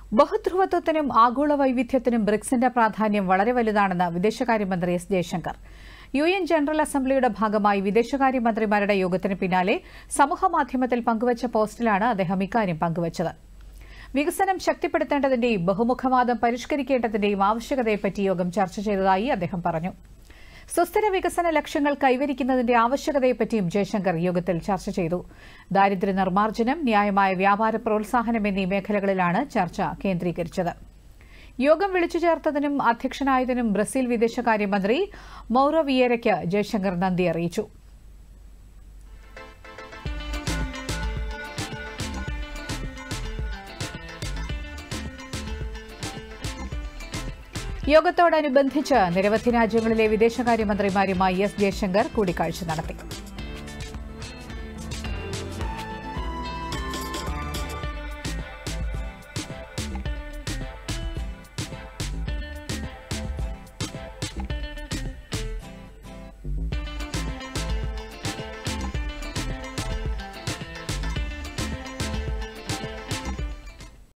ബഹുധ്രുവത്വത്തിനും ആഗോള വൈവിധ്യത്തിനും ബ്രിക്സിന്റെ പ്രാധാന്യം വളരെ വലുതാണെന്ന് വിദേശകാര്യമന്ത്രി S Jaishankar U N general അസംബ്ലിയുടെ ഭാഗമായി വിദേശകാര്യമന്ത്രിമാരുടെ യോഗത്തിന് പിന്നാലെ സമൂഹമാധ്യമത്തിൽ പങ്കുവച്ച പോസ്റ്റിലാണ് അദ്ദേഹം ഇക്കാര്യം പങ്കുവച്ചത് വികസനം ശക്തിപ്പെടുത്തേണ്ടതിന്റെയും ബഹുമുഖവാദം പരിഷ്കരിക്കേണ്ടതിന്റെയും ആവശ്യകതയെപ്പറ്റി യോഗം ചർച്ച ചെയ്തതായി അദ്ദേഹം പറഞ്ഞു സുസ്ഥിര വികസന ലക്ഷ്യങ്ങൾ കൈവരിക്കുന്നതിന്റെ ആവശ്യകതയെപ്പറ്റിയും ജയശങ്കർ യോഗത്തിൽ ചർച്ച ചെയ്തു ദാരിദ്ര്യ നിർമ്മാർജ്ജനം ന്യായമായ വ്യാപാര പ്രോത്സാഹനം എന്നീ മേഖലകളിലാണ് ചർച്ച കേന്ദ്രീകരിച്ചത് യോഗം വിളിച്ചു ചേർത്തതിനും അധ്യക്ഷനായതിനും ബ്രസീൽ വിദേശകാര്യമന്ത്രി മൌറോ വിയേരയ്ക്ക് ജയശങ്കർ നന്ദി അറിയിച്ചു യോഗത്തോടനുബന്ധിച്ച് നിരവധി രാജ്യങ്ങളിലെ വിദേശകാര്യമന്ത്രിമാരുമായി എസ് ജയശങ്കർ കൂടിക്കാഴ്ച നടത്തി